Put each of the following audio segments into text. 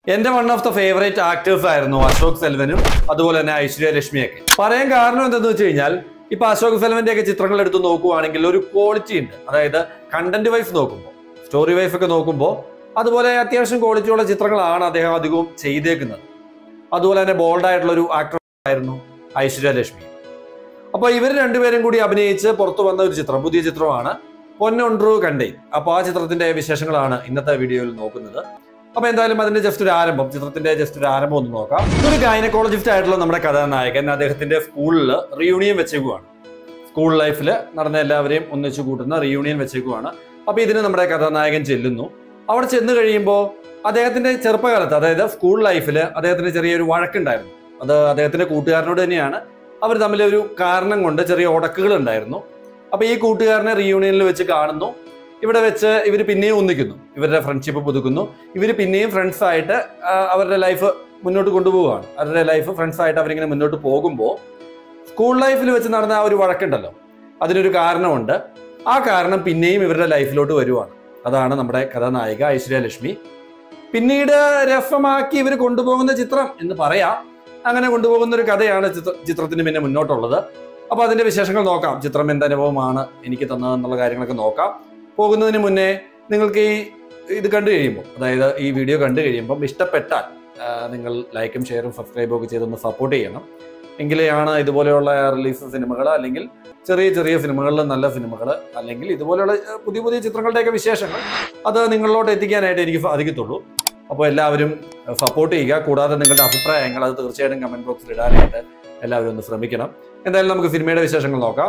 എന്റെ one of the favourite actors ആയിരുന്നു അശോക് സെൽവനും അതുപോലെ തന്നെ ഐശ്വര്യ ലക്ഷ്മിയൊക്കെ പറയാൻ കാരണം എന്തെന്ന് വെച്ച് കഴിഞ്ഞാൽ ഇപ്പൊ അശോക് സെൽവന്റെ ഒക്കെ ചിത്രങ്ങൾ എടുത്ത് നോക്കുവാണെങ്കിൽ ഒരു ക്വാളിറ്റി ഉണ്ട് അതായത് കണ്ടന്റ് വൈസ് നോക്കുമ്പോൾ സ്റ്റോറി വൈസ് ഒക്കെ നോക്കുമ്പോൾ അതുപോലെ അത്യാവശ്യം ക്വാളിറ്റിയുള്ള ചിത്രങ്ങളാണ് അദ്ദേഹം അധികവും ചെയ്തേക്കുന്നത് അതുപോലെ തന്നെ ബോൾഡ് ആയിട്ടുള്ള ഒരു ആക്ടർ ആയിരുന്നു ഐശ്വര്യ ലക്ഷ്മി അപ്പോൾ ഇവർ രണ്ടുപേരും കൂടി അഭിനയിച്ച് പുറത്തു വന്ന ഒരു ചിത്രം പുതിയ ചിത്രമാണ് പൊന്നൊണ്ട്രു കണ്ടേ അപ്പോൾ ആ ചിത്രത്തിന്റെ വിശേഷങ്ങളാണ് ഇന്നത്തെ വീഡിയോയിൽ നോക്കുന്നത് അപ്പൊ എന്തായാലും അതിന്റെ ജസ്റ്റ് ഒരു ആരംഭം ചിത്രത്തിന്റെ ജസ്റ്റ് ഒരു ആരംഭം ഒന്ന് നോക്കാം ഒരു ഗൈനക്കോളജിസ്റ്റ് ആയിട്ടുള്ള നമ്മുടെ കഥാനായകൻ അദ്ദേഹത്തിന്റെ സ്കൂളിൽ റിയൂണിയൻ വെച്ചേക്കുവാണ് സ്കൂൾ ലൈഫിൽ നടന്ന എല്ലാവരെയും ഒന്നിച്ചു കൂട്ടുന്ന റിയൂണിയൻ വെച്ചേക്കുവാണ് അപ്പൊ ഇതിന് നമ്മുടെ കഥാനായകൻ ചെല്ലുന്നു അവിടെ ചെന്ന് കഴിയുമ്പോൾ അദ്ദേഹത്തിന്റെ ചെറുപ്പകാലത്ത് അതായത് സ്കൂൾ ലൈഫിൽ അദ്ദേഹത്തിന് ചെറിയൊരു വഴക്കുണ്ടായിരുന്നു അത് അദ്ദേഹത്തിന്റെ കൂട്ടുകാരനോട് തന്നെയാണ് അവർ തമ്മിൽ ഒരു കാരണം കൊണ്ട് ചെറിയ ഉടക്കുകൾ ഉണ്ടായിരുന്നു അപ്പൊ ഈ കൂട്ടുകാരനെ റിയൂണിയനിൽ വെച്ച് കാണുന്നു ഇവിടെ വെച്ച് ഇവർ പിന്നെയും ഒന്നിക്കുന്നു ഇവരുടെ ഫ്രണ്ട്ഷിപ്പ് പുതുക്കുന്നു ഇവർ പിന്നെയും ഫ്രണ്ട്സ് ആയിട്ട് ആ, അവരുടെ ലൈഫ് മുന്നോട്ട് കൊണ്ടുപോവുകയാണ് അവരുടെ ലൈഫ് ഫ്രണ്ട്സ് ആയിട്ട് അവരിങ്ങനെ മുന്നോട്ട് പോകുമ്പോൾ സ്കൂൾ ലൈഫിൽ വെച്ച് നടന്ന ആ ഒരു വഴക്കുണ്ടല്ലോ അതിനൊരു കാരണമുണ്ട് ആ കാരണം പിന്നെയും ഇവരുടെ ലൈഫിലോട്ട് വരുവാണ് അതാണ് നമ്മുടെ കഥാനായിക ഐശ്വര്യ ലക്ഷ്മി പിന്നീട് രസമാക്കി ഇവർ കൊണ്ടുപോകുന്ന ചിത്രം എന്ന് പറയാം അങ്ങനെ കൊണ്ടുപോകുന്ന ഒരു കഥയാണ് ചിത്ര ചിത്രത്തിന് പിന്നെ മുന്നോട്ടുള്ളത് അപ്പൊ അതിന്റെ വിശേഷങ്ങൾ നോക്കാം ചിത്രം എന്ത് അനുഭവമാണ് എനിക്ക് തന്നതെന്നുള്ള കാര്യങ്ങളൊക്കെ നോക്കാം പോകുന്നതിന് മുന്നേ നിങ്ങൾക്ക് ഈ ഇത് കണ്ടു കഴിയുമ്പോൾ അതായത് ഈ വീഡിയോ കണ്ടു കഴിയുമ്പോൾ ഇഷ്ടപ്പെട്ടാൽ ആ, നിങ്ങൾ ലൈക്കും ഷെയറും സബ്സ്ക്രൈബും ഒക്കെ ചെയ്തൊന്ന് സപ്പോർട്ട് ചെയ്യണം എങ്കിലെയാണ് ഇതുപോലെയുള്ള റിലീസ് സിനിമകൾ അല്ലെങ്കിൽ ചെറിയ ചെറിയ സിനിമകളിൽ നല്ല സിനിമകൾ അല്ലെങ്കിൽ ഇതുപോലെയുള്ള ആ, പുതിയ പുതിയ ചിത്രങ്ങളുടെയൊക്കെ വിശേഷങ്ങൾ അത് നിങ്ങളിലോട്ട് എത്തിക്കാനായിട്ട് എനിക്ക് സാധിക്കത്തുള്ളൂ അപ്പോൾ എല്ലാവരും സപ്പോർട്ട് ചെയ്യുക കൂടാതെ നിങ്ങളുടെ അഭിപ്രായങ്ങൾ അത് തീർച്ചയായിട്ടും കമന്റ് ബോക്സിൽ ഇടാനായിട്ട് എല്ലാവരും ഒന്ന് ശ്രമിക്കണം എന്തായാലും നമുക്ക് സിനിമയുടെ വിശേഷങ്ങൾ നോക്കാം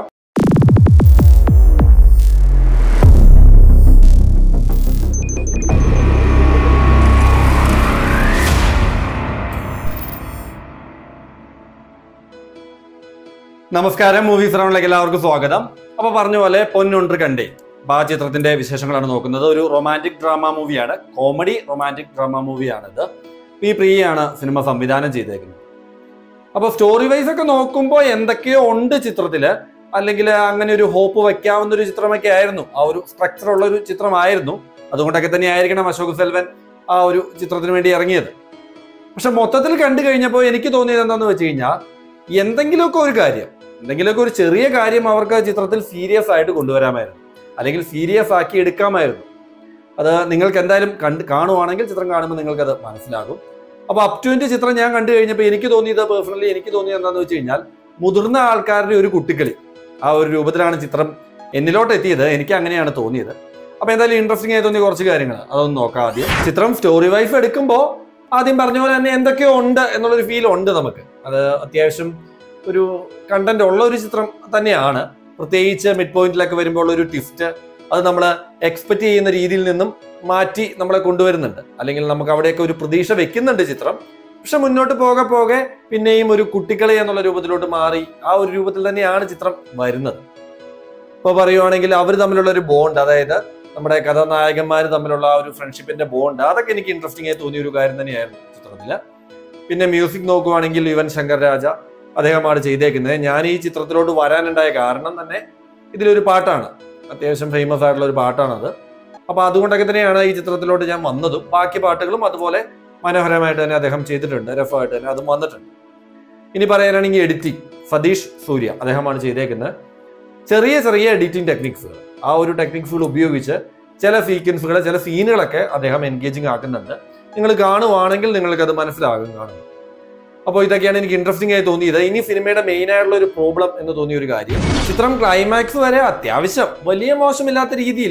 നമസ്കാരം മൂവീസ് റൗണ്ടിലേക്ക് എല്ലാവർക്കും സ്വാഗതം അപ്പൊ പറഞ്ഞ പോലെ പൊന്നൊன்று കണ്ടേ അപ്പൊ ആ ചിത്രത്തിന്റെ വിശേഷങ്ങളാണ് നോക്കുന്നത് ഒരു റൊമാൻറ്റിക് ഡ്രാമ മൂവിയാണ് കോമഡി റൊമാൻറ്റിക് ഡ്രാമ മൂവിയാണിത് പി പ്രിയയാണ് സിനിമ സംവിധാനം ചെയ്തേക്കുന്നത് അപ്പൊ സ്റ്റോറി വൈസ് ഒക്കെ നോക്കുമ്പോൾ എന്തൊക്കെയോ ഉണ്ട് ചിത്രത്തില് അല്ലെങ്കിൽ അങ്ങനെ ഒരു ഹോപ്പ് വെക്കാവുന്ന ഒരു ചിത്രമൊക്കെ ആയിരുന്നു ആ ഒരു സ്ട്രക്ചർ ഉള്ള ഒരു ചിത്രമായിരുന്നു അതുകൊണ്ടൊക്കെ തന്നെ ആയിരിക്കണം അശോക് സെൽവൻ ആ ഒരു ചിത്രത്തിന് വേണ്ടി ഇറങ്ങിയത് പക്ഷെ മൊത്തത്തിൽ കണ്ടു കഴിഞ്ഞപ്പോൾ എനിക്ക് തോന്നിയത് എന്താണെന്ന് വെച്ച് കഴിഞ്ഞാൽ എന്തെങ്കിലുമൊക്കെ ഒരു കാര്യം എന്തെങ്കിലുമൊക്കെ ഒരു ചെറിയ കാര്യം അവർക്ക് ആ ചിത്രത്തിൽ സീരിയസ് ആയിട്ട് കൊണ്ടുവരാമായിരുന്നു അല്ലെങ്കിൽ സീരിയസ് ആക്കി എടുക്കാമായിരുന്നു അത് നിങ്ങൾക്ക് എന്തായാലും കണ്ട് കാണുവാണെങ്കിൽ ചിത്രം കാണുമ്പോൾ നിങ്ങൾക്കത് മനസ്സിലാകും അപ്പൊ അപ് ടുവിന്റെ ചിത്രം ഞാൻ കണ്ടു കഴിഞ്ഞപ്പോൾ എനിക്ക് തോന്നിയത് പേഴ്സണലി എനിക്ക് തോന്നിയത് എന്താണെന്ന് വെച്ച് കഴിഞ്ഞാൽ മുതിർന്ന ആൾക്കാരുടെ ഒരു കുട്ടിക്കളി ആ ഒരു രൂപത്തിലാണ് ചിത്രം എന്നിലോട്ട് എത്തിയത് എനിക്ക് അങ്ങനെയാണ് തോന്നിയത് അപ്പൊ എന്തായാലും ഇൻട്രസ്റ്റിംഗ് ആയി തോന്നിയ കുറച്ച് കാര്യങ്ങൾ അതൊന്ന് നോക്കാം ആദ്യം ചിത്രം സ്റ്റോറി വൈസ് എടുക്കുമ്പോൾ ആദ്യം പറഞ്ഞ പോലെ തന്നെ എന്തൊക്കെയോ ഉണ്ട് എന്നുള്ളൊരു ഫീൽ ഉണ്ട് നമുക്ക് അത് അത്യാവശ്യം ഒരു കണ്ടന്റ് ഉള്ള ഒരു ചിത്രം തന്നെയാണ് പ്രത്യേകിച്ച് മിഡ് പോയിന്റിലൊക്കെ വരുമ്പോൾ ഒരു ട്വിസ്റ്റ് അത് നമ്മൾ എക്സ്പെക്ട് ചെയ്യുന്ന രീതിയിൽ നിന്നും മാറ്റി നമ്മളെ കൊണ്ടുവരുന്നുണ്ട് അല്ലെങ്കിൽ നമുക്ക് അവിടെയൊക്കെ ഒരു പ്രതീക്ഷ വെക്കുന്നുണ്ട് ചിത്രം പക്ഷെ മുന്നോട്ട് പോകെ പോകെ പിന്നെയും ഒരു കുട്ടിക്കളി എന്നുള്ള രൂപത്തിലോട്ട് മാറി ആ ഒരു രൂപത്തിൽ തന്നെയാണ് ചിത്രം വരുന്നത് ഇപ്പോൾ പറയുവാണെങ്കിൽ അവർ തമ്മിലുള്ള ഒരു ബോണ്ട് അതായത് നമ്മുടെ കഥാനായകന്മാർ തമ്മിലുള്ള ആ ഒരു ഫ്രണ്ട്ഷിപ്പിന്റെ ബോണ്ട് അതൊക്കെ എനിക്ക് ഇൻട്രസ്റ്റിംഗ് ആയി തോന്നിയ ഒരു കാര്യം തന്നെയായിരുന്നു ചിത്രത്തില് പിന്നെ മ്യൂസിക് നോക്കുവാണെങ്കിൽ യുവൻ ശങ്കർ രാജ അദ്ദേഹമാണ് ചെയ്തേക്കുന്നത് ഞാൻ ഈ ചിത്രത്തിലോട്ട് വരാനുണ്ടായ കാരണം തന്നെ ഇതിലൊരു പാട്ടാണ് അത്യാവശ്യം ഫേമസ് ആയിട്ടുള്ള ഒരു പാട്ടാണത് അപ്പൊ അതുകൊണ്ടൊക്കെ തന്നെയാണ് ഈ ചിത്രത്തിലോട്ട് ഞാൻ വന്നതും ബാക്കി പാട്ടുകളും അതുപോലെ മനോഹരമായിട്ട് തന്നെ അദ്ദേഹം ചെയ്തിട്ടുണ്ട് രഫമായിട്ട് തന്നെ അതും വന്നിട്ടുണ്ട് ഇനി പറയാനാണെങ്കിൽ എഡിറ്റിംഗ് സതീഷ് സൂര്യ അദ്ദേഹമാണ് ചെയ്തേക്കുന്നത് ചെറിയ ചെറിയ എഡിറ്റിംഗ് ടെക്നിക്സുകൾ ആ ഒരു ടെക്നിക്സുകൾ ഉപയോഗിച്ച് ചില സീക്വൻസുകൾ ചില സീനുകളൊക്കെ അദ്ദേഹം എൻഗേജിങ് ആക്കുന്നുണ്ട് നിങ്ങൾ കാണുവാണെങ്കിൽ നിങ്ങൾക്ക് അത് മനസ്സിലാകും കാണും അപ്പോൾ ഇതൊക്കെയാണ് എനിക്ക് ഇൻട്രസ്റ്റിംഗ് ആയി തോന്നിയത് ഇനി സിനിമയുടെ മെയിൻ ആയിട്ടുള്ള ഒരു പ്രോബ്ലം എന്ന് തോന്നിയ ഒരു കാര്യം ചിത്രം ക്ലൈമാക്സ് വരെ അത്യാവശ്യം വലിയ മോശമില്ലാത്ത രീതിയിൽ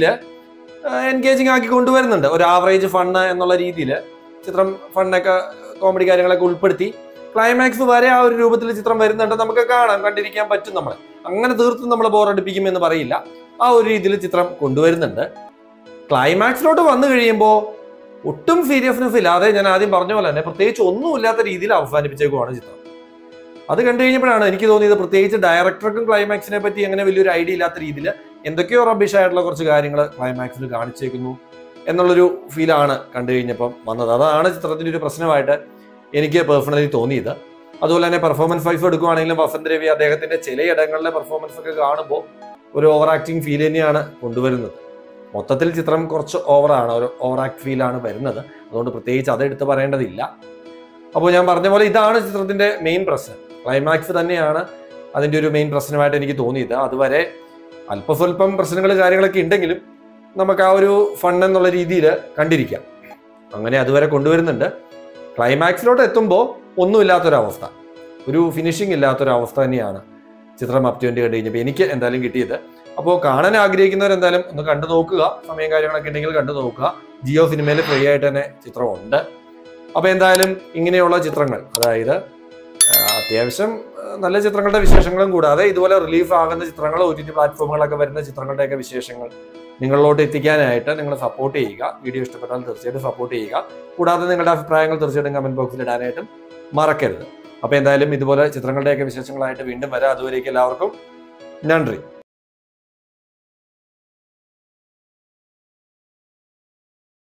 എൻഗേജിങ് ആക്കി കൊണ്ടുവരുന്നുണ്ട് ഒരു ആവറേജ് ഫണ്ണ് എന്നുള്ള രീതിയിൽ ചിത്രം ഫണ്ണൊക്കെ കോമഡി കാര്യങ്ങളൊക്കെ ഉൾപ്പെടുത്തി ക്ലൈമാക്സ് വരെ ആ ഒരു രൂപത്തിൽ ചിത്രം വരുന്നുണ്ട് നമുക്ക് കാണാം കണ്ടിരിക്കാൻ പറ്റും നമ്മളെ അങ്ങനെ തീർത്തും നമ്മളെ ബോറടിപ്പിക്കുമെന്ന് പറയില്ല ആ ഒരു രീതിയിൽ ചിത്രം കൊണ്ടുവരുന്നുണ്ട് ക്ലൈമാക്സിലോട്ട് വന്നു കഴിയുമ്പോൾ ഒട്ടും സീരിയസ്നെസ് ഇല്ലാതെ ഞാൻ ആദ്യം പറഞ്ഞ പോലെ തന്നെ പ്രത്യേകിച്ച് ഒന്നുമില്ലാത്ത രീതിയിൽ അവസാനിപ്പിച്ചേക്കുവാണ് ചിത്രം അത് കണ്ടു കഴിഞ്ഞപ്പോഴാണ് എനിക്ക് തോന്നിയത് പ്രത്യേകിച്ച് ഡയറക്ടർക്കും ക്ലൈമാക്സിനെ പറ്റി അങ്ങനെ വലിയൊരു ഐഡിയ ഇല്ലാത്ത രീതിയിൽ എന്തൊക്കെയോ റബിഷ് ആയിട്ടുള്ള കുറച്ച് കാര്യങ്ങൾ ക്ലൈമാക്സിൽ കാണിച്ചേക്കുന്നു എന്നുള്ളൊരു ഫീലാണ് കണ്ടു കഴിഞ്ഞപ്പം വന്നത് അതാണ് ചിത്രത്തിന്റെ ഒരു പ്രശ്നമായിട്ട് എനിക്ക് പേഴ്സണലി തോന്നിയത് അതുപോലെ തന്നെ പെർഫോമൻസ് വൈസ് എടുക്കുവാണെങ്കിലും വസന്ത് രവി അദ്ദേഹത്തിന്റെ ചിലയിടങ്ങളിലെ പെർഫോമൻസ് ഒക്കെ കാണുമ്പോൾ ഒരു ഓവർ ആക്ടിങ് ഫീൽ തന്നെയാണ് കൊണ്ടുവരുന്നത് മൊത്തത്തിൽ ചിത്രം കുറച്ച് ഓവറാണ് ഒരു ഓവർ ആക്ട് ഫീലാണ് വരുന്നത് അതുകൊണ്ട് പ്രത്യേകിച്ച് അത് എടുത്ത് പറയേണ്ടതില്ല അപ്പോൾ ഞാൻ പറഞ്ഞ പോലെ ഇതാണ് ചിത്രത്തിന്റെ മെയിൻ പ്രശ്നം ക്ലൈമാക്സ് തന്നെയാണ് അതിന്റെ ഒരു മെയിൻ പ്രശ്നമായിട്ട് എനിക്ക് തോന്നിയത് അതുവരെ അല്പസ്വല്പം പ്രശ്നങ്ങൾ കാര്യങ്ങളൊക്കെ ഉണ്ടെങ്കിലും നമുക്ക് ആ ഒരു ഫൺ എന്നുള്ള രീതിയിൽ കണ്ടിരിക്കാം അങ്ങനെ അതുവരെ കൊണ്ടുവരുന്നുണ്ട് ക്ലൈമാക്സിലോട്ട് എത്തുമ്പോൾ ഒന്നുമില്ലാത്തൊരവസ്ഥ ഒരു ഫിനിഷിംഗ് ഇല്ലാത്തൊരവസ്ഥ തന്നെയാണ് ചിത്രം അപ് ടു കണ്ടു കഴിഞ്ഞപ്പോൾ എനിക്ക് എന്തായാലും കിട്ടിയത് അപ്പോൾ കാണാൻ ആഗ്രഹിക്കുന്നവർ എന്തായാലും ഒന്ന് കണ്ടു നോക്കുക സമയം കാര്യങ്ങളൊക്കെ ഉണ്ടെങ്കിൽ കണ്ടു നോക്കുക ജിയോ സിനിമയിൽ ഫ്രീ ആയിട്ട് തന്നെ ചിത്രമുണ്ട് അപ്പോൾ എന്തായാലും ഇങ്ങനെയുള്ള ചിത്രങ്ങൾ അതായത് ആ, അത്യാവശ്യം ആ, നല്ല ചിത്രങ്ങളുടെ വിശേഷങ്ങളും കൂടാതെ ഇതുപോലെ റിലീഫ് ആകുന്ന ചിത്രങ്ങൾ ഒ ടി ടി പ്ലാറ്റ്ഫോമുകളൊക്കെ വരുന്ന ചിത്രങ്ങളുടെയൊക്കെ വിശേഷങ്ങൾ നിങ്ങളിലോട്ട് എത്തിക്കാനായിട്ട് നിങ്ങൾ സപ്പോർട്ട് ചെയ്യുക വീഡിയോ ഇഷ്ടപ്പെട്ടാൽ തീർച്ചയായിട്ടും സപ്പോർട്ട് ചെയ്യുക കൂടാതെ നിങ്ങളുടെ അഭിപ്രായങ്ങൾ തീർച്ചയായിട്ടും കമന്റ് ബോക്സിൽ ഇടാനായിട്ടും മറക്കരുത് അപ്പോൾ എന്തായാലും ഇതുപോലെ ചിത്രങ്ങളുടെയൊക്കെ വിശേഷങ്ങളായിട്ട് വീണ്ടും വരാം അതുവരേക്കും എല്ലാവർക്കും നന്ദി